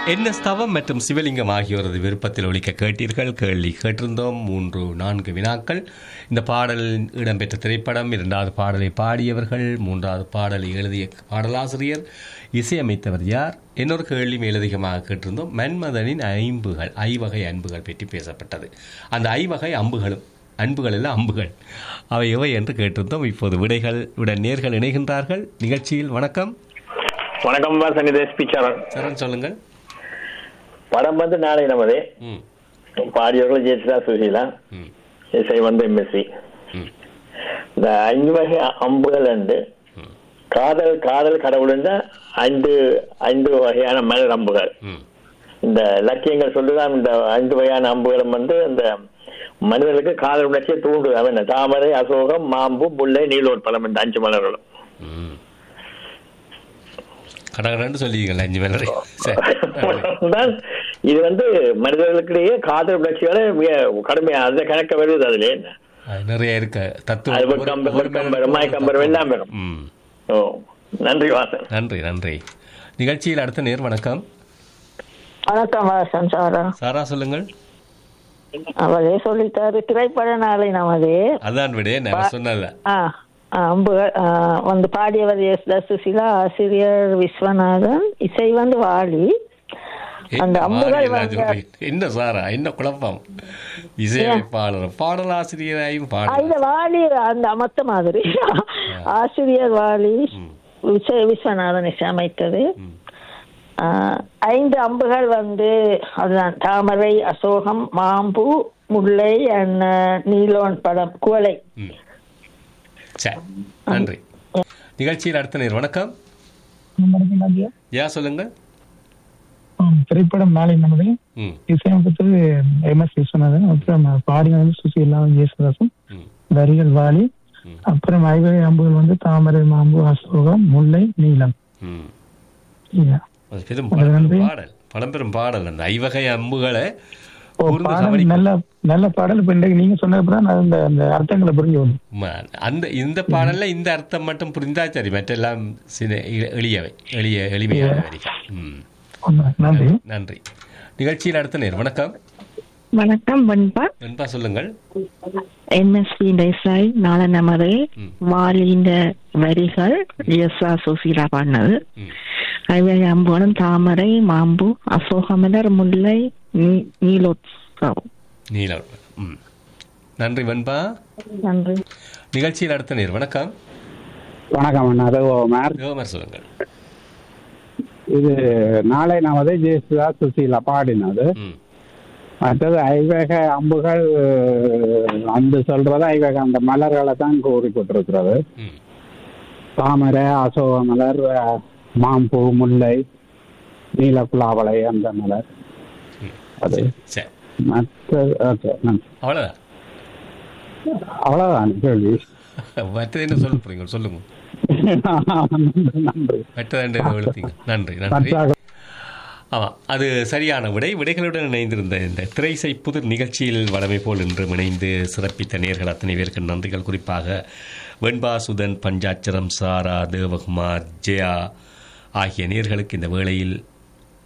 என்ன ஸ்தவம் மற்றும் சிவலிங்கம் ஆகியோரது விருப்பத்தில் ஒழிக்க கேட்டீர்கள் கேள்வி கேட்டிருந்தோம் மூன்று நான்கு வினாக்கள் இந்த பாடல் இடம்பெற்ற திரைப்படம் இரண்டாவது பாடலை பாடியவர்கள் மூன்றாவது பாடலை எழுதிய பாடலாசிரியர் இசையமைத்தவர் யார் இன்னொரு கேள்வி மேலதிகமாக கேட்டிருந்தோம் மன்மதனின் ஐம்புகள் ஐவகை அன்புகள் பற்றி பேசப்பட்டது அந்த ஐவகை அம்புகளும் அன்புகள் எல்லாம் அம்புகள் அவை எவை என்று கேட்டிருந்தோம் இப்போது விடைகள் உடன் நேர்கள் இணைகின்றார்கள் நிகழ்ச்சியில் வணக்கம் வணக்கம் பா சங்கதேஷ் பிச்சாரன் சரண் சொல்லுங்கள் படம் வந்து நாளை நமது ம் பாடியவர்கள் ஜெயசிதா சுசீலா ம் இசை வந்து எம்எஸ்சி ம் இந்த ஐந்து வகை அம்புகள் உண்டு காதல் காதல் கடவுள் ஐந்து ஐந்து வகையான மலர் அம்புகள் ம் இந்த இலக்கியங்கள் சொல்லுதான் இந்த ஐந்து வகையான அம்புகளும் வந்து இந்த மனிதர்களுக்கு காதல் உணர்ச்சியை தூண்டுது அவன் என்ன, தாமரை அசோகம் மாம்பு முல்லை நீலோட்பலம் இந்த அஞ்சு மலர்களும் ம் கடகடன்னு சொல்லிக்கல அஞ்சு மலரை சரி நன்றி. தான் இது வந்து மனிதர்களுக்கிடையே காதல் உணர்ச்சிகளை மிக கடுமையா அந்த கணக்க வருது அதுல அது நிறைய இருக்கு அது தத்துவம் வெக்கம் ஒரு- ஒரு வெக்கம் மலர் வரும் மயக்கம் வரும் எல்லாம் வரும் ம் ஓ நன்றி வாசன் நன்றி நன்றி நிகழ்ச்சியில் அடுத்த நேர் வணக்கம் வணக்கம் வாசன் சாரா சாரா சொல்லுங்கள் அவரே சொல்லிட்டாரு திரைப்பட நாளை நமது அதான் விட நான் சொன்னல ஆ ஆ, அம்புகள் ஆ, வந்து பாடியவர் எஸ் த சுசிலா ஆசிரியர் விஸ்வநாதன் இசை வந்து வாலி அந்த அம்புகள் வந்து என்ன சாரா என்ன குழப்பம் இசையமைப்பாளர் பாடலாசிரியராயும் பாடல் இந்த வாலி அந்த அமத்த மாதிரி ஆசிரியர் வாலி விசை விஸ்வநாதன் இசையமைத்தது ஆ, ஐந்து அம்புகள் வந்து அதுதான் தாமரை அசோகம் மாம்பு முல்லை அண்ட் நீலோன் படம் குவளை ம் சரி நன்றி நிகழ்ச்சியில் அடுத்த நேர் வணக்கம் யா சொல்லுங்க ஆம், திரைப்படம் நாளை நமது ம் இசையமைப்பது எம் எஸ் விஸ்வநாதன் அப்புறம் பாடினது சுசீலா ஜெயசுதாசன் ம் வரிகள் வாலி ம். அப்புறம் ஐவகை அம்புகள் வந்து தாமரை மாம்பு அசோகம் முல்லை நீலம் ம் Yeah. அது பெரும் அது வந்து- பழம்பெரும் பாடல் பழம்பெரும் பாடல் அந்த ஐவகை அம்புகளை ஓ, கூர்ந்து பாடல் கவனிக்கும். நல்ல நல்ல பாடல் இப்ப இன்றைக்கு நீங்க சொன்னதுதான் நான் அந்த அந்த அர்த்தங்களை புரிஞ்சு வரும் ம- அந்த இந்த பாடல்ல இந்த அர்த்தம் மட்டும் புரிந்தா சரி மற்றெல்லாம் சில எ- எளியவை எளிய எளிமையான வரிகள் ம் நன்றி நன்றி நிகழ்ச்சியில் அடுத்த நேர் வணக்கம் வணக்கம் வெண்பா வெண்பா சொல்லுங்கள் என்எஸ்பி தேசாய் நாளநமரே ம். வாலிந்த வரிகள் எஸ்ஆ சுசீலா பாடினது ம் ஐவை அம்புகளும் தாமரை மாம்பு அசோகமலர் முல்லை நீ- நீலோத்சவம் நீலம் ம் நன்றி வெண்பா நன்றி நிகழ்ச்சியில் அடுத்த நேர் வணக்கம் வணக்கம் அண்ணா ரகுமார் யோமர் சொல்லுங்கள் இது நாளை நமது ஜெயசுதா சுசீலா பாடினது ம் மற்றது ஐவேக அம்புகள் அந்த சொல்றது ஐவேக அந்த மலர்களை தான் கூறிக்கொண்டிருக்கிறது ம் தாமரை அசோக மலர் அஹ், மாம்பூ முல்லை நீலக்குலாவளை அந்த மலர் ம் அது சரி மற்ற ஓகே நன்றி அவ்வளோதான் அவ்வளோதான் கேள்வி மற்றது என்ன சொல்ல போறீங்க சொல்லுங்க நன்றி மற்றது எழுத்தீங்க நன்றி நன்றி மற்ற ஆமாம் அது சரியான விடை விடைகளுடன் இணைந்திருந்த இந்த திரைசை புதிர் நிகழ்ச்சியில் வளமை போல் இன்று இணைந்து சிறப்பித்த நேர்கள் அத்தனை பேருக்கு நன்றிகள் குறிப்பாக வெண்பா சுதன் பஞ்சாட்சரம் சாரா தேவகுமார் ஜெயா ஆகிய நேர்களுக்கு இந்த வேளையில்